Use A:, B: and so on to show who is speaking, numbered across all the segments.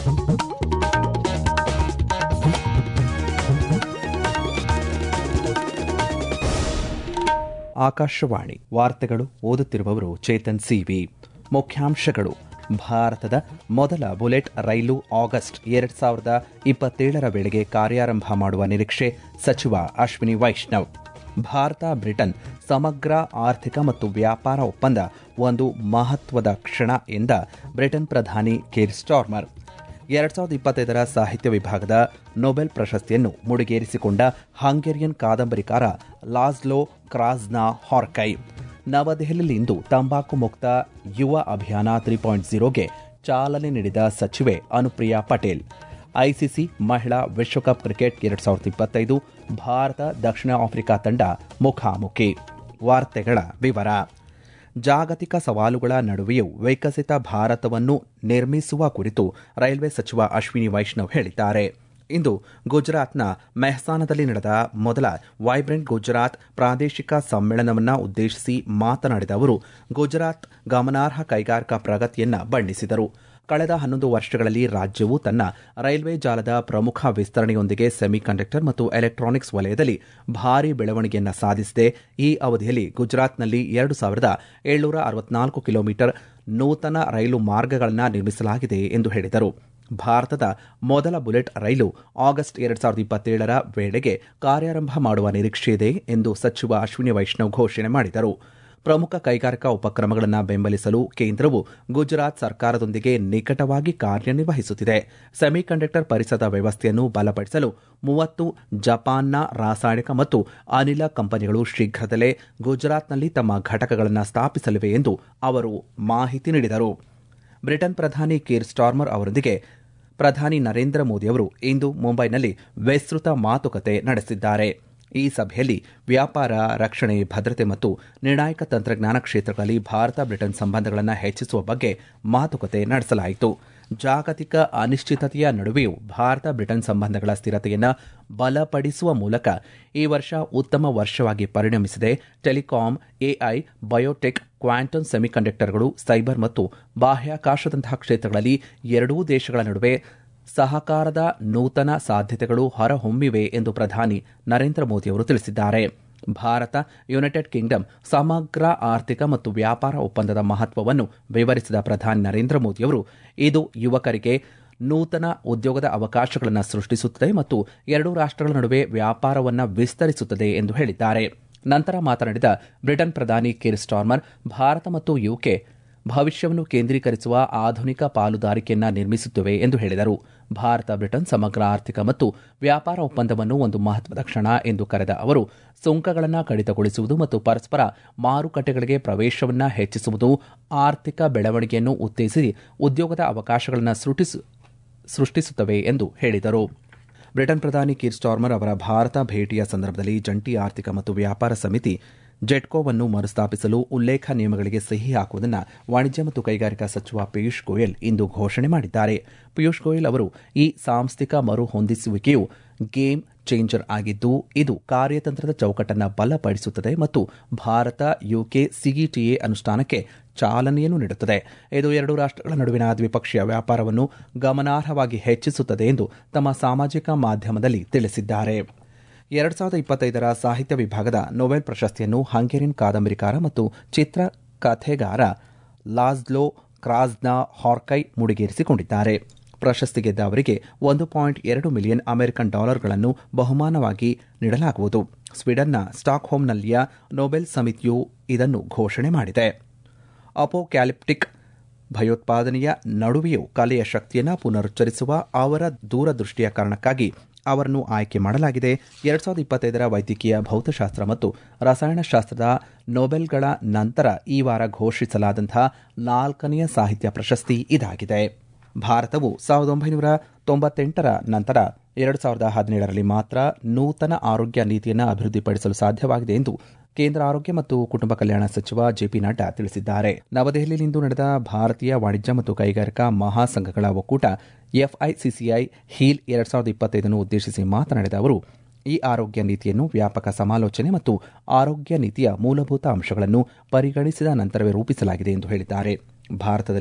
A: ಆಕಾಶವಾಣಿ ವಾರ್ತೆಗಳು ಓದುತ್ತಿರುವವರು ಚೇತನ್ ಸಿವಿ ಮುಖ್ಯಾಂಶಗಳು ಭಾರತದ ಮೊದಲ ಬುಲೆಟ್ ರೈಲು ಆಗಸ್ಟ್ ಎರಡ್ ಸಾವಿರದ ಇಪ್ಪತ್ತೇಳರ ವೇಳೆಗೆ ಕಾರ್ಯಾರಂಭ ಮಾಡುವ ನಿರೀಕ್ಷೆ ಸಚಿವ ಅಶ್ವಿನಿ ವೈಷ್ಣವ್ ಭಾರತ ಬ್ರಿಟನ್ ಸಮಗ್ರ ಆರ್ಥಿಕ ಮತ್ತು ವ್ಯಾಪಾರ ಒಪ್ಪಂದ ಒಂದು ಮಹತ್ವದ ಕ್ಷಣ ಎಂದ ಬ್ರಿಟನ್ ಪ್ರಧಾನಿ ಕೇರ್ ಸ್ಟಾರ್ಮರ್ ಎರಡ್ ಸಾವಿರದ ಇಪ್ಪತ್ತೈದರ ಸಾಹಿತ್ಯ ವಿಭಾಗದ ನೊಬೆಲ್ ಪ್ರಶಸ್ತಿಯನ್ನು ಮುಡಿಗೇರಿಸಿಕೊಂಡ ಹಂಗೇರಿಯನ್ ಕಾದಂಬರಿಕಾರ ಲಾಸ್ಲೋ ಕ್ರಾಸ್ನಾ ಹಾರ್ಕೈ ನವದೆಹಲಿಯಲ್ಲಿಂದು ತಂಬಾಕು ಮುಕ್ತ ಯುವ ಅಭಿಯಾನ ತ್ರೀ ಪಾಯಿಂಟ್ ಝೀರೋಗೆ ಚಾಲನೆ ನೀಡಿದ ಸಚಿವೆ ಅನುಪ್ರಿಯಾ ಪಟೇಲ್ ಐಸಿಸಿ ಮಹಿಳಾ ವಿಶ್ವಕಪ್ ಕ್ರಿಕೆಟ್ ಎರಡ್ ಸಾವಿರದ ಇಪ್ಪತ್ತೈದು ಭಾರತ ದಕ್ಷಿಣ ಆಫ್ರಿಕಾ ತಂಡ ಮುಖಾಮುಖಿ ವಾರ್ತೆಗಳ ವಿವರ ಜಾಗತಿಕ ಸವಾಲುಗಳ ನಡುವೆಯೂ ವಿಕಸಿತ ಭಾರತವನ್ನು ನಿರ್ಮಿಸುವ ಕುರಿತು ರೈಲ್ವೆ ಸಚಿವ ಅಶ್ವಿನಿ ವೈಷ್ಣವ್ ಹೇಳಿದ್ದಾರೆ ಇಂದು ಗುಜರಾತ್ನ ಮೆಹ್ಸಾನದಲ್ಲಿ ನಡೆದ ಮೊದಲ ವೈಬ್ರೆಂಟ್ ಗುಜರಾತ್ ಪ್ರಾದೇಶಿಕ ಸಮ್ಮೇಳನವನ್ನು ಉದ್ದೇಶಿಸಿ ಮಾತನಾಡಿದ ಅವರು ಗುಜರಾತ್ ಗಮನಾರ್ಹ ಕೈಗಾರಿಕಾ ಪ್ರಗತಿಯನ್ನ ಬಣ್ಣಿಸಿದರು ಕಳೆದ ಹನ್ನೊಂದು ವರ್ಷಗಳಲ್ಲಿ ರಾಜ್ಯವು ತನ್ನ ರೈಲ್ವೆ ಜಾಲದ ಪ್ರಮುಖ ವಿಸ್ತರಣೆಯೊಂದಿಗೆ ಸೆಮಿಕಂಡಕ್ಟರ್ ಮತ್ತು ಎಲೆಕ್ಟ್ರಾನಿಕ್ಸ್ ವಲಯದಲ್ಲಿ ಭಾರೀ ಬೆಳವಣಿಗೆಯನ್ನು ಸಾಧಿಸಿದೆ ಈ ಅವಧಿಯಲ್ಲಿ ಗುಜರಾತ್ನಲ್ಲಿ ಎರಡು ಸಾವಿರದ ಏಳ್ನೂರ ಅರವತ್ನಾಲ್ಕು ಕಿಲೋಮೀಟರ್ ನೂತನ ರೈಲು ಮಾರ್ಗಗಳನ್ನು ನಿರ್ಮಿಸಲಾಗಿದೆ ಎಂದು ಹೇಳಿದರು ಭಾರತದ ಮೊದಲ ಬುಲೆಟ್ ರೈಲು ಆಗಸ್ಟ್ ಎರಡ್ ಸಾವಿರದ ಇಪ್ಪತ್ತೇಳರ ವೇಳೆಗೆ ಕಾರ್ಯಾರಂಭ ಮಾಡುವ ನಿರೀಕ್ಷೆಯಿದೆ ಎಂದು ಸಚಿವ ಅಶ್ವಿನಿ ವೈಷ್ಣವ್ ಘೋಷಣೆ ಮಾಡಿದರು ಪ್ರಮುಖ ಕೈಗಾರಿಕಾ ಉಪಕ್ರಮಗಳನ್ನು ಬೆಂಬಲಿಸಲು ಕೇಂದ್ರವು ಗುಜರಾತ್ ಸರ್ಕಾರದೊಂದಿಗೆ ನಿಕಟವಾಗಿ ಕಾರ್ಯನಿರ್ವಹಿಸುತ್ತಿದೆ ಸೆಮಿಕಂಡಕ್ಟರ್ ಪರಿಸರದ ವ್ಯವಸ್ಥೆಯನ್ನು ಬಲಪಡಿಸಲು ಮೂವತ್ತು ಜಪಾನ್ನ ರಾಸಾಯನಿಕ ಮತ್ತು ಅನಿಲ ಕಂಪನಿಗಳು ಶೀಘ್ರದಲ್ಲೇ ಗುಜರಾತ್ನಲ್ಲಿ ತಮ್ಮ ಘಟಕಗಳನ್ನು ಸ್ಥಾಪಿಸಲಿವೆ ಎಂದು ಅವರು ಮಾಹಿತಿ ನೀಡಿದರು ಬ್ರಿಟನ್ ಪ್ರಧಾನಿ ಕೀರ್ ಸ್ಟಾರ್ಮರ್ ಅವರೊಂದಿಗೆ ಪ್ರಧಾನಿ ನರೇಂದ್ರ ಮೋದಿ ಅವರು ಇಂದು ಮುಂಬೈನಲ್ಲಿ ವಿಸ್ತೃತ ಮಾತುಕತೆ ನಡೆಸಿದ್ದಾರೆ ಈ ಸಭೆಯಲ್ಲಿ ವ್ಯಾಪಾರ ರಕ್ಷಣೆ ಭದ್ರತೆ ಮತ್ತು ನಿರ್ಣಾಯಕ ತಂತ್ರಜ್ಞಾನ ಕ್ಷೇತ್ರಗಳಲ್ಲಿ ಭಾರತ ಬ್ರಿಟನ್ ಸಂಬಂಧಗಳನ್ನು ಹೆಚ್ಚಿಸುವ ಬಗ್ಗೆ ಮಾತುಕತೆ ನಡೆಸಲಾಯಿತು ಜಾಗತಿಕ ಅನಿಶ್ಚಿತತೆಯ ನಡುವೆಯೂ ಭಾರತ ಬ್ರಿಟನ್ ಸಂಬಂಧಗಳ ಸ್ಥಿರತೆಯನ್ನು ಬಲಪಡಿಸುವ ಮೂಲಕ ಈ ವರ್ಷ ಉತ್ತಮ ವರ್ಷವಾಗಿ ಪರಿಣಮಿಸಿದೆ ಟೆಲಿಕಾಂ ಎಐ ಬಯೋಟೆಕ್ ಕ್ವಾಂಟಮ್ ಸೆಮಿಕಂಡಕ್ಟರ್ಗಳು ಸೈಬರ್ ಮತ್ತು ಬಾಹ್ಯಾಕಾಶದಂತಹ ಕ್ಷೇತ್ರಗಳಲ್ಲಿ ಎರಡೂ ದೇಶಗಳ ನಡುವೆ ಸಹಕಾರದ ನೂತನ ಸಾಧ್ಯತೆಗಳು ಹೊರಹೊಮ್ಮಿವೆ ಎಂದು ಪ್ರಧಾನಿ ನರೇಂದ್ರ ಮೋದಿ ಅವರು ತಿಳಿಸಿದ್ದಾರೆ ಭಾರತ ಯುನೈಟೆಡ್ ಕಿಂಗ್ಡಮ್ ಸಮಗ್ರ ಆರ್ಥಿಕ ಮತ್ತು ವ್ಯಾಪಾರ ಒಪ್ಪಂದದ ಮಹತ್ವವನ್ನು ವಿವರಿಸಿದ ಪ್ರಧಾನಿ ನರೇಂದ್ರ ಮೋದಿಯವರು ಇದು ಯುವಕರಿಗೆ ನೂತನ ಉದ್ಯೋಗದ ಅವಕಾಶಗಳನ್ನು ಸೃಷ್ಟಿಸುತ್ತದೆ ಮತ್ತು ಎರಡೂ ರಾಷ್ಟಗಳ ನಡುವೆ ವ್ಯಾಪಾರವನ್ನು ವಿಸ್ತರಿಸುತ್ತದೆ ಎಂದು ಹೇಳಿದ್ದಾರೆ ನಂತರ ಮಾತನಾಡಿದ ಬ್ರಿಟನ್ ಪ್ರಧಾನಿ ಕಿರ್ ಸ್ಟಾರ್ಮರ್ ಭಾರತ ಮತ್ತು ಯುಕೆ ಭವಿಷ್ಯವನ್ನು ಕೇಂದ್ರೀಕರಿಸುವ ಆಧುನಿಕ ಪಾಲುದಾರಿಕೆಯನ್ನ ನಿರ್ಮಿಸುತ್ತಿವೆ ಎಂದು ಹೇಳಿದರು ಭಾರತ ಬ್ರಿಟನ್ ಸಮಗ್ರ ಆರ್ಥಿಕ ಮತ್ತು ವ್ಯಾಪಾರ ಒಪ್ಪಂದವನ್ನು ಒಂದು ಮಹತ್ವದ ಕ್ಷಣ ಎಂದು ಕರೆದ ಅವರು ಸುಂಕಗಳನ್ನು ಕಡಿತಗೊಳಿಸುವುದು ಮತ್ತು ಪರಸ್ಪರ ಮಾರುಕಟ್ಟೆಗಳಿಗೆ ಪ್ರವೇಶವನ್ನು ಹೆಚ್ಚಿಸುವುದು ಆರ್ಥಿಕ ಬೆಳವಣಿಗೆಯನ್ನು ಉತ್ತೇಜಿಸಿ ಉದ್ಯೋಗದ ಅವಕಾಶಗಳನ್ನು ಸೃಷ್ಟಿಸುತ್ತವೆ ಎಂದು ಹೇಳಿದರು ಬ್ರಿಟನ್ ಪ್ರಧಾನಿ ಕೀರ್ ಸ್ಟಾರ್ಮರ್ ಅವರ ಭಾರತ ಭೇಟಿಯ ಸಂದರ್ಭದಲ್ಲಿ ಜಂಟಿ ಆರ್ಥಿಕ ಮತ್ತು ವ್ಯಾಪಾರ ಸಮಿತಿ ಜೆಟ್ಕೋವನ್ನು ಮರುಸ್ಥಾಪಿಸಲು ಉಲ್ಲೇಖ ನಿಯಮಗಳಿಗೆ ಸಹಿ ಹಾಕುವುದನ್ನು ವಾಣಿಜ್ಯ ಮತ್ತು ಕೈಗಾರಿಕಾ ಸಚಿವ ಪಿಯೂಷ್ ಗೋಯಲ್ ಇಂದು ಘೋಷಣೆ ಮಾಡಿದ್ದಾರೆ ಪಿಯೂಷ್ ಗೋಯಲ್ ಅವರು ಈ ಸಾಂಸ್ಥಿಕ ಮರು ಹೊಂದಿಸುವಿಕೆಯು ಗೇಮ್ ಚೇಂಜರ್ ಆಗಿದ್ದು ಇದು ಕಾರ್ಯತಂತ್ರದ ಚೌಕಟ್ಟನ್ನು ಬಲಪಡಿಸುತ್ತದೆ ಮತ್ತು ಭಾರತ ಯುಕೆ ಸಿಇಟಿಎ ಅನುಷ್ಠಾನಕ್ಕೆ ಚಾಲನೆಯನ್ನು ನೀಡುತ್ತದೆ ಇದು ಎರಡು ರಾಷ್ಟಗಳ ನಡುವಿನ ದ್ವಿಪಕ್ಷೀಯ ವ್ಯಾಪಾರವನ್ನು ಗಮನಾರ್ಹವಾಗಿ ಹೆಚ್ಚಿಸುತ್ತದೆ ಎಂದು ತಮ್ಮ ಸಾಮಾಜಿಕ ಮಾಧ್ಯಮದಲ್ಲಿ ತಿಳಿಸಿದ್ದಾರೆ ಎರಡ್ ಸಾವಿರದ ಇಪ್ಪತ್ತೈದರ ಸಾಹಿತ್ಯ ವಿಭಾಗದ ನೊಬೆಲ್ ಪ್ರಶಸ್ತಿಯನ್ನು ಹಂಗೇರಿಯನ್ ಕಾದಂಬರಿಕಾರ ಮತ್ತು ಚಿತ್ರಕಥೆಗಾರ ಲಾಸ್ಲೋ ಕ್ರಾಸ್ನಾ ಹಾರ್ಕೈ ಮುಡಿಗೇರಿಸಿಕೊಂಡಿದ್ದಾರೆ ಪ್ರಶಸ್ತಿ ಗೆದ್ದ ಅವರಿಗೆ ಒಂದು ಪಾಯಿಂಟ್ ಎರಡು ಮಿಲಿಯನ್ ಅಮೆರಿಕನ್ ಡಾಲರ್ಗಳನ್ನು ಬಹುಮಾನವಾಗಿ ನೀಡಲಾಗುವುದು ಸ್ವೀಡನ್ನ ಸ್ಟಾಕ್ಹೋಮ್ನಲ್ಲಿಯ ನೊಬೆಲ್ ಸಮಿತಿಯು ಇದನ್ನು ಘೋಷಣೆ ಮಾಡಿದೆ ಅಪೋಕ್ಯಾಲಿಪ್ಟಿಕ್ ಭಯೋತ್ಪಾದನೆಯ ನಡುವೆಯೂ ಕಲೆಯ ಶಕ್ತಿಯನ್ನು ಪುನರುಚ್ಚರಿಸುವ ಅವರ ದೂರದೃಷ್ಟಿಯ ಕಾರಣಕ್ಕಾಗಿ ಅವರನ್ನು ಆಯ್ಕೆ ಮಾಡಲಾಗಿದೆ ಎರಡ್ ಸಾವಿರದ ಇಪ್ಪತ್ತೈದರ ವೈದ್ಯಕೀಯ ಭೌತಶಾಸ್ತ್ರ ಮತ್ತು ರಸಾಯನಶಾಸ್ತ್ರದ ನೊಬೆಲ್ಗಳ ನಂತರ ಈ ವಾರ ಘೋಷಿಸಲಾದಂತಹ ನಾಲ್ಕನೆಯ ಸಾಹಿತ್ಯ ಪ್ರಶಸ್ತಿ ಇದಾಗಿದೆ ಭಾರತವು ಸಾವಿರದ ಒಂಬೈನೂರ ತೊಂಬತ್ತೆಂಟರ ನಂತರ ಎರಡು ಸಾವಿರದ ಹದಿನೇಳರಲ್ಲಿ ಮಾತ್ರ ನೂತನ ಆರೋಗ್ಯ ನೀತಿಯನ್ನು ಅಭಿವೃದ್ಧಿಪಡಿಸಲು ಸಾಧ್ಯವಾಗಿದೆ ಎಂದು ಕೇಂದ್ರ ಆರೋಗ್ಯ ಮತ್ತು ಕುಟುಂಬ ಕಲ್ಯಾಣ ಸಚಿವ ಜೆಪಿ ನಡ್ಡಾ ತಿಳಿಸಿದ್ದಾರೆ ನವದೆಹಲಿಯಲ್ಲಿಂದು ನಡೆದ ಭಾರತೀಯ ವಾಣಿಜ್ಯ ಮತ್ತು ಕೈಗಾರಿಕಾ ಮಹಾಸಂಘಗಳ ಒಕ್ಕೂಟ ಎಫ್ಐಸಿಸಿಐ ಹೀಲ್ ಎರಡ್ ಸಾವಿರದ ಇಪ್ಪತ್ತೈದನ್ನು ಉದ್ದೇಶಿಸಿ ಮಾತನಾಡಿದ ಅವರು ಈ ಆರೋಗ್ಯ ನೀತಿಯನ್ನು ವ್ಯಾಪಕ ಸಮಾಲೋಚನೆ ಮತ್ತು ಆರೋಗ್ಯ ನೀತಿಯ ಮೂಲಭೂತ ಅಂಶಗಳನ್ನು ಪರಿಗಣಿಸಿದ ನಂತರವೇ ರೂಪಿಸಲಾಗಿದೆ ಎಂದು ಹೇಳಿದ್ದಾರೆ ಭಾರತದಲ್ಲಿ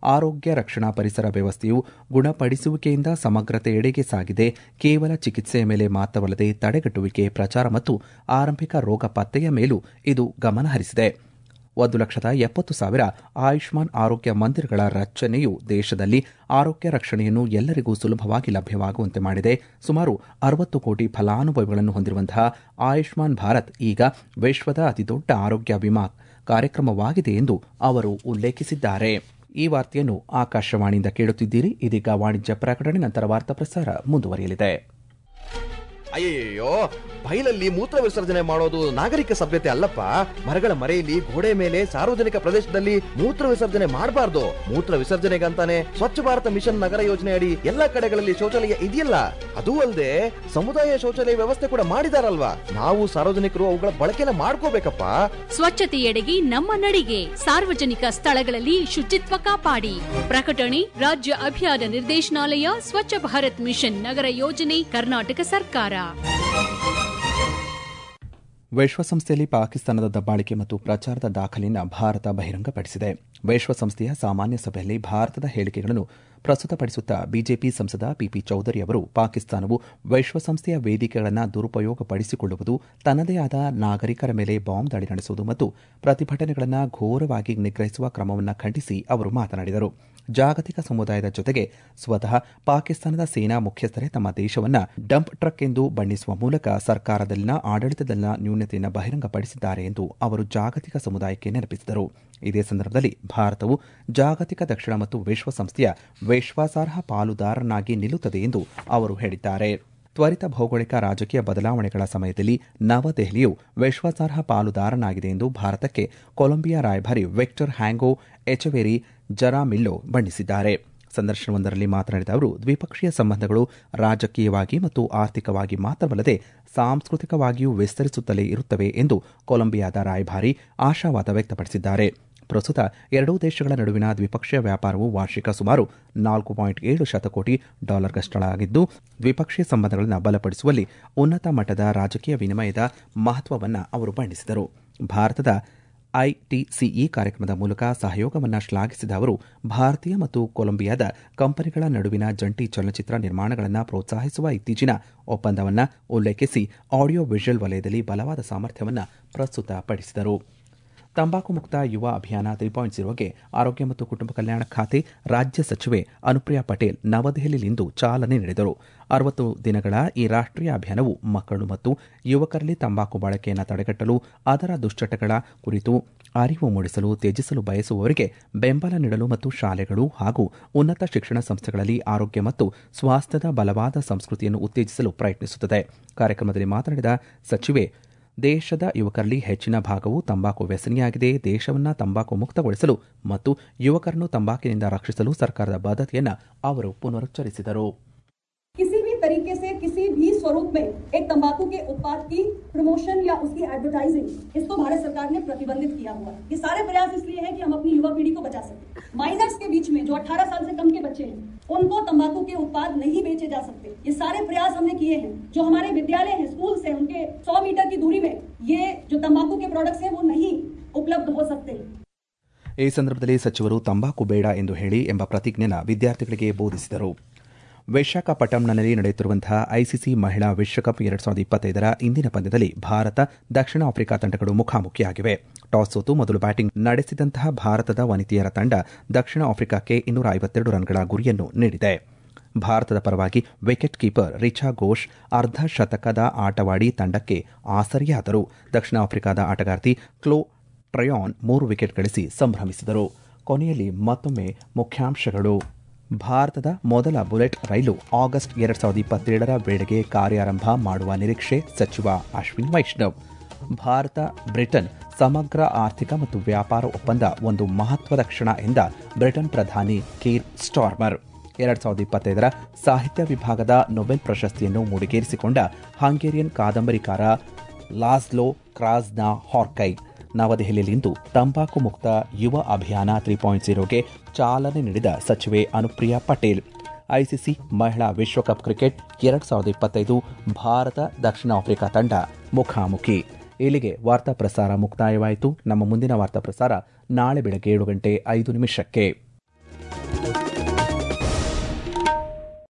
A: ಆರೋಗ್ಯ ರಕ್ಷಣಾ ಪರಿಸರ ವ್ಯವಸ್ಥೆಯು ಗುಣಪಡಿಸುವಿಕೆಯಿಂದ ಸಮಗ್ರತೆಯೆಡೆಗೆ ಸಾಗಿದೆ ಕೇವಲ ಚಿಕಿತ್ಸೆಯ ಮೇಲೆ ಮಾತ್ರವಲ್ಲದೆ ತಡೆಗಟ್ಟುವಿಕೆ ಪ್ರಚಾರ ಮತ್ತು ಆರಂಭಿಕ ರೋಗ ಪತ್ತೆಯ ಮೇಲೂ ಇದು ಗಮನಹರಿಸಿದೆ ಒಂದು ಲಕ್ಷದ ಎಪ್ಪತ್ತು ಸಾವಿರ ಆಯುಷ್ಮಾನ್ ಆರೋಗ್ಯ ಮಂದಿರಗಳ ರಚನೆಯು ದೇಶದಲ್ಲಿ ಆರೋಗ್ಯ ರಕ್ಷಣೆಯನ್ನು ಎಲ್ಲರಿಗೂ ಸುಲಭವಾಗಿ ಲಭ್ಯವಾಗುವಂತೆ ಮಾಡಿದೆ ಸುಮಾರು ಅರವತ್ತು ಕೋಟಿ ಫಲಾನುಭವಿಗಳನ್ನು ಹೊಂದಿರುವಂತಹ ಆಯುಷ್ಮಾನ್ ಭಾರತ್ ಈಗ ವಿಶ್ವದ ಅತಿದೊಡ್ಡ ಆರೋಗ್ಯ ವಿಮಾ ಕಾರ್ಯಕ್ರಮವಾಗಿದೆ ಎಂದು ಅವರು ಉಲ್ಲೇಖಿಸಿದ್ದಾರೆ ಈ ವಾರ್ತೆಯನ್ನು ಆಕಾಶವಾಣಿಯಿಂದ ಕೇಳುತ್ತಿದ್ದೀರಿ ಇದೀಗ ವಾಣಿಜ್ಯ ಪ್ರಕಟಣೆ ನಂತರ ವಾರ್ತಾ ಪ್ರಸಾರ ಮುಂದುವರಿಯಲಿದೆ
B: ಅಯ್ಯಯ್ಯೋ ಬೈಲಲ್ಲಿ ಮೂತ್ರ ವಿಸರ್ಜನೆ ಮಾಡೋದು ನಾಗರಿಕ ಸಭ್ಯತೆ ಅಲ್ಲಪ್ಪ ಮರಗಳ ಮರೆಯಲ್ಲಿ ಗೋಡೆ ಮೇಲೆ ಸಾರ್ವಜನಿಕ ಪ್ರದೇಶದಲ್ಲಿ ಮೂತ್ರ ವಿಸರ್ಜನೆ ಮಾಡಬಾರ್ದು ಮೂತ್ರ ವಿಸರ್ಜನೆಗಂತಾನೆ ಸ್ವಚ್ಛ ಭಾರತ ಮಿಷನ್ ನಗರ ಯೋಜನೆ ಅಡಿ ಎಲ್ಲಾ ಕಡೆಗಳಲ್ಲಿ ಶೌಚಾಲಯ ಇದೆಯಲ್ಲ ಅದೂ ಅಲ್ಲದೆ ಸಮುದಾಯ ಶೌಚಾಲಯ ವ್ಯವಸ್ಥೆ ಕೂಡ ಮಾಡಿದಾರಲ್ವಾ ನಾವು ಸಾರ್ವಜನಿಕರು ಅವುಗಳ ಬಳಕೆನ ಮಾಡ್ಕೋಬೇಕಪ್ಪ
C: ಸ್ವಚ್ಛತೆಯೆಡೆಗೆ ನಮ್ಮ ನಡಿಗೆ ಸಾರ್ವಜನಿಕ ಸ್ಥಳಗಳಲ್ಲಿ ಶುಚಿತ್ವ ಕಾಪಾಡಿ ಪ್ರಕಟಣೆ ರಾಜ್ಯ ಅಭಿಯಾನ ನಿರ್ದೇಶನಾಲಯ ಸ್ವಚ್ಛ ಭಾರತ್ ಮಿಷನ್ ನಗರ ಯೋಜನೆ ಕರ್ನಾಟಕ ಸರ್ಕಾರ
A: ವಿಶ್ವಸಂಸ್ಥೆಯಲ್ಲಿ ಪಾಕಿಸ್ತಾನದ ದಬ್ಬಾಳಿಕೆ ಮತ್ತು ಪ್ರಚಾರದ ದಾಖಲೆಯನ್ನು ಭಾರತ ಬಹಿರಂಗಪಡಿಸಿದೆ ವಿಶ್ವಸಂಸ್ಥೆಯ ಸಾಮಾನ್ಯ ಸಭೆಯಲ್ಲಿ ಭಾರತದ ಹೇಳಿಕೆಗಳನ್ನು ಪ್ರಸ್ತುತಪಡಿಸುತ್ತಾ ಬಿಜೆಪಿ ಸಂಸದ ಪಿಪಿ ಚೌಧರಿ ಅವರು ಪಾಕಿಸ್ತಾನವು ವಿಶ್ವಸಂಸ್ಥೆಯ ವೇದಿಕೆಗಳನ್ನು ದುರುಪಯೋಗಪಡಿಸಿಕೊಳ್ಳುವುದು ತನ್ನದೇ ಆದ ನಾಗರಿಕರ ಮೇಲೆ ಬಾಂಬ್ ದಾಳಿ ನಡೆಸುವುದು ಮತ್ತು ಪ್ರತಿಭಟನೆಗಳನ್ನು ಘೋರವಾಗಿ ನಿಗ್ರಹಿಸುವ ಕ್ರಮವನ್ನು ಖಂಡಿಸಿ ಅವರು ಮಾತನಾಡಿದರು ಜಾಗತಿಕ ಸಮುದಾಯದ ಜೊತೆಗೆ ಸ್ವತಃ ಪಾಕಿಸ್ತಾನದ ಸೇನಾ ಮುಖ್ಯಸ್ಥರೇ ತಮ್ಮ ದೇಶವನ್ನು ಡಂಪ್ ಟ್ರಕ್ ಎಂದು ಬಣ್ಣಿಸುವ ಮೂಲಕ ಸರ್ಕಾರದಲ್ಲಿನ ಆಡಳಿತದಲ್ಲಿನ ನ್ಯೂನತೆಯನ್ನು ಬಹಿರಂಗಪಡಿಸಿದ್ದಾರೆ ಎಂದು ಅವರು ಜಾಗತಿಕ ಸಮುದಾಯಕ್ಕೆ ನೆನಪಿಸಿದರು ಇದೇ ಸಂದರ್ಭದಲ್ಲಿ ಭಾರತವು ಜಾಗತಿಕ ದಕ್ಷಿಣ ಮತ್ತು ವಿಶ್ವಸಂಸ್ಥೆಯ ವಿಶ್ವಾಸಾರ್ಹ ಪಾಲುದಾರನಾಗಿ ನಿಲ್ಲುತ್ತದೆ ಎಂದು ಅವರು ಹೇಳಿದ್ದಾರೆ ತ್ವರಿತ ಭೌಗೋಳಿಕ ರಾಜಕೀಯ ಬದಲಾವಣೆಗಳ ಸಮಯದಲ್ಲಿ ನವದೆಹಲಿಯು ವಿಶ್ವಾಸಾರ್ಹ ಪಾಲುದಾರನಾಗಿದೆ ಎಂದು ಭಾರತಕ್ಕೆ ಕೊಲಂಬಿಯಾ ರಾಯಭಾರಿ ವಿಕ್ಟರ್ ಹ್ಯಾಂಗೋ ಎಚವೇರಿ ಜರಾಮಿಲ್ಲೋ ಬಣ್ಣಿಸಿದ್ದಾರೆ ಸಂದರ್ಶನವೊಂದರಲ್ಲಿ ಮಾತನಾಡಿದ ಅವರು ದ್ವಿಪಕ್ಷೀಯ ಸಂಬಂಧಗಳು ರಾಜಕೀಯವಾಗಿ ಮತ್ತು ಆರ್ಥಿಕವಾಗಿ ಮಾತ್ರವಲ್ಲದೆ ಸಾಂಸ್ಕೃತಿಕವಾಗಿಯೂ ವಿಸ್ತರಿಸುತ್ತಲೇ ಇರುತ್ತವೆ ಎಂದು ಕೊಲಂಬಿಯಾದ ರಾಯಭಾರಿ ಆಶಾವಾದ ವ್ಯಕ್ತಪಡಿಸಿದ್ದಾರೆ ಪ್ರಸ್ತುತ ಎರಡೂ ದೇಶಗಳ ನಡುವಿನ ದ್ವಿಪಕ್ಷೀಯ ವ್ಯಾಪಾರವು ವಾರ್ಷಿಕ ಸುಮಾರು ನಾಲ್ಕು ಪಾಯಿಂಟ್ ಏಳು ಶತಕೋಟಿ ಡಾಲರ್ಗಷ್ಟಳಾಗಿದ್ದು ದ್ವಿಪಕ್ಷೀಯ ಸಂಬಂಧಗಳನ್ನು ಬಲಪಡಿಸುವಲ್ಲಿ ಉನ್ನತ ಮಟ್ಟದ ರಾಜಕೀಯ ವಿನಿಮಯದ ಮಹತ್ವವನ್ನು ಅವರು ಬಣ್ಣಿಸಿದರು ಭಾರತದ ಐಟಿಸಿಇ ಕಾರ್ಯಕ್ರಮದ ಮೂಲಕ ಸಹಯೋಗವನ್ನು ಶ್ಲಾಘಿಸಿದ ಅವರು ಭಾರತೀಯ ಮತ್ತು ಕೊಲಂಬಿಯಾದ ಕಂಪನಿಗಳ ನಡುವಿನ ಜಂಟಿ ಚಲನಚಿತ್ರ ನಿರ್ಮಾಣಗಳನ್ನು ಪ್ರೋತ್ಸಾಹಿಸುವ ಇತ್ತೀಚಿನ ಒಪ್ಪಂದವನ್ನು ಉಲ್ಲೇಖಿಸಿ ಆಡಿಯೋ ವಿಜುವಲ್ ವಲಯದಲ್ಲಿ ಬಲವಾದ ಸಾಮರ್ಥ್ಯವನ್ನು ಪ್ರಸ್ತುತಪಡಿಸಿದರು ತಂಬಾಕು ಮುಕ್ತ ಯುವ ಅಭಿಯಾನ ತ್ರೀ ಪಾಯಿಂಟ್ ಜೀರೋಗೆ ಆರೋಗ್ಯ ಮತ್ತು ಕುಟುಂಬ ಕಲ್ಯಾಣ ಖಾತೆ ರಾಜ್ಯ ಸಚಿವೆ ಅನುಪ್ರಿಯಾ ಪಟೇಲ್ ನವದೆಹಲಿಯಲ್ಲಿಂದು ಚಾಲನೆ ನೀಡಿದರು ಅರವತ್ತು ದಿನಗಳ ಈ ರಾಷ್ಟೀಯ ಅಭಿಯಾನವು ಮಕ್ಕಳು ಮತ್ತು ಯುವಕರಲ್ಲಿ ತಂಬಾಕು ಬಳಕೆಯನ್ನು ತಡೆಗಟ್ಟಲು ಅದರ ದುಶ್ಚಟಗಳ ಕುರಿತು ಅರಿವು ಮೂಡಿಸಲು ತ್ಯಜಿಸಲು ಬಯಸುವವರಿಗೆ ಬೆಂಬಲ ನೀಡಲು ಮತ್ತು ಶಾಲೆಗಳು ಹಾಗೂ ಉನ್ನತ ಶಿಕ್ಷಣ ಸಂಸ್ಥೆಗಳಲ್ಲಿ ಆರೋಗ್ಯ ಮತ್ತು ಸ್ವಾಸ್ಥ್ಯದ ಬಲವಾದ ಸಂಸ್ಕೃತಿಯನ್ನು ಉತ್ತೇಜಿಸಲು ಪ್ರಯತ್ನಿಸುತ್ತದೆ ಕಾರ್ಯಕ್ರಮದಲ್ಲಿ ಮಾತನಾಡಿದ ಸಚಿವೆ ದೇಶದ ಯುವಕರಲ್ಲಿ ಹೆಚ್ಚಿನ ಭಾಗವು ತಂಬಾಕು ವ್ಯಸನಿಯಾಗಿದೆ ದೇಶವನ್ನು ತಂಬಾಕು ಮುಕ್ತಗೊಳಿಸಲು ಮತ್ತು ಯುವಕರನ್ನು ತಂಬಾಕಿನಿಂದ ರಕ್ಷಿಸಲು ಸರ್ಕಾರದ ಬದ್ಧತೆಯನ್ನು ಅವರು ಪುನರುಚ್ಚರಿಸಿದರು
D: किसी भी तरीके से किसी भी स्वरूप में एक तंबाकू के उत्पाद की प्रमोशन या उसकी एडवर्टाइजिंग इसको भारत सरकार ने प्रतिबंधित किया हुआ है ये सारे प्रयास इसलिए है कि हम अपनी युवा पीढ़ी को बचा सकें माइनर्स के बीच में जो 18 साल से कम के बच्चे हैं उनको तंबाकू के उत्पाद नहीं बेचे जा सकते ये सारे प्रयास हमने किए हैं जो हमारे विद्यालय हैं स्कूल से उनके 100 मीटर की दूरी में ये जो तंबाकू के प्रोडक्ट्स हैं वो नहीं उपलब्ध हो सकते
A: ಈ ಸಂದರ್ಭದಲ್ಲಿ ಸಚಿವರು ತಂಬಾಕು ಬೇಡ ಎಂದು ಹೇಳಿ ಎಂಬ ಪ್ರತಿಜ್ಞೆನ ವಿದ್ಯಾರ್ಥಿಗಳಿಗೆ ಬೋಧಿಸಿದರು ವಿಶಾಖಪಟ್ಟಣಂನಲ್ಲಿ ನಡೆಯುತ್ತಿರುವಂತಹ ಐಸಿಸಿ ಮಹಿಳಾ ವಿಶ್ವಕಪ್ ಎರಡ್ ಸಾವಿರದ ಇಪ್ಪತ್ತೈದರ ಇಂದಿನ ಪಂದ್ಯದಲ್ಲಿ ಭಾರತ ದಕ್ಷಿಣ ಆಫ್ರಿಕಾ ತಂಡಗಳು ಮುಖಾಮುಖಿಯಾಗಿವೆ ಟಾಸ್ ಸೋತು ಮೊದಲು ಬ್ಯಾಟಿಂಗ್ ನಡೆಸಿದಂತಹ ಭಾರತದ ವನಿತೆಯರ ತಂಡ ದಕ್ಷಿಣ ಆಫ್ರಿಕಾಕ್ಕೆ ಇನ್ನೂರ ಐವತ್ತೆರಡು ರನ್ಗಳ ಗುರಿಯನ್ನು ನೀಡಿದೆ ಭಾರತದ ಪರವಾಗಿ ವಿಕೆಟ್ ಕೀಪರ್ ರಿಚಾ ಘೋಷ್ ಅರ್ಧ ಶತಕದ ಆಟವಾಡಿ ತಂಡಕ್ಕೆ ಆಸರಿಯಾದರು ದಕ್ಷಿಣ ಆಫ್ರಿಕಾದ ಆಟಗಾರ್ತಿ ಕ್ಲೋ ಟ್ರಯಾನ್ ಮೂರು ವಿಕೆಟ್ ಗಳಿಸಿ ಸಂಭ್ರಮಿಸಿದರು ಕೊನೆಯಲ್ಲಿ ಮತ್ತೊಮ್ಮೆ ಮುಖ್ಯಾಂಶಗಳು ಭಾರತದ ಮೊದಲ ಬುಲೆಟ್ ರೈಲು ಆಗಸ್ಟ್ ಎರಡ್ ಸಾವಿರದ ಇಪ್ಪತ್ತೇಳರ ವೇಳೆಗೆ ಕಾರ್ಯಾರಂಭ ಮಾಡುವ ನಿರೀಕ್ಷೆ ಸಚಿವ ಅಶ್ವಿನ್ ವೈಷ್ಣವ್ ಭಾರತ ಬ್ರಿಟನ್ ಸಮಗ್ರ ಆರ್ಥಿಕ ಮತ್ತು ವ್ಯಾಪಾರ ಒಪ್ಪಂದ ಒಂದು ಮಹತ್ವದ ಕ್ಷಣ ಎಂದ ಬ್ರಿಟನ್ ಪ್ರಧಾನಿ ಕೀರ್ ಸ್ಟಾರ್ಮರ್ ಎರಡ್ ಸಾವಿರದ ಇಪ್ಪತ್ತೈದರ ಸಾಹಿತ್ಯ ವಿಭಾಗದ ನೊಬೆಲ್ ಪ್ರಶಸ್ತಿಯನ್ನು ಮುಡಿಗೇರಿಸಿಕೊಂಡ ಹಂಗೇರಿಯನ್ ಕಾದಂಬರಿಕಾರ ಲಾಸ್ಲೋ ಕ್ರಾಸ್ನ ಹಾರ್ಕೈ ನವದೆಹಲಿಯಲ್ಲಿಂದು ತಂಬಾಕು ಮುಕ್ತ ಯುವ ಅಭಿಯಾನ ತ್ರೀ ಪಾಯಿಂಟ್ ಜೀರೋಗೆ ಚಾಲನೆ ನೀಡಿದ ಸಚಿವೆ ಅನುಪ್ರಿಯಾ ಪಟೇಲ್ ಐಸಿಸಿ ಮಹಿಳಾ ವಿಶ್ವಕಪ್ ಕ್ರಿಕೆಟ್ ಎರಡ್ ಸಾವಿರದ ಇಪ್ಪತ್ತೈದು ಭಾರತ ದಕ್ಷಿಣ ಆಫ್ರಿಕಾ ತಂಡ ಮುಖಾಮುಖಿ ಇಲ್ಲಿಗೆ ವಾರ್ತಾ ಪ್ರಸಾರ ಮುಕ್ತಾಯವಾಯಿತು ನಮ್ಮ ಮುಂದಿನ ವಾರ್ತಾ ಪ್ರಸಾರ ನಾಳೆ ಬೆಳಗ್ಗೆ ಏಳು ಗಂಟೆ ಐದು ನಿಮಿಷಕ್ಕೆ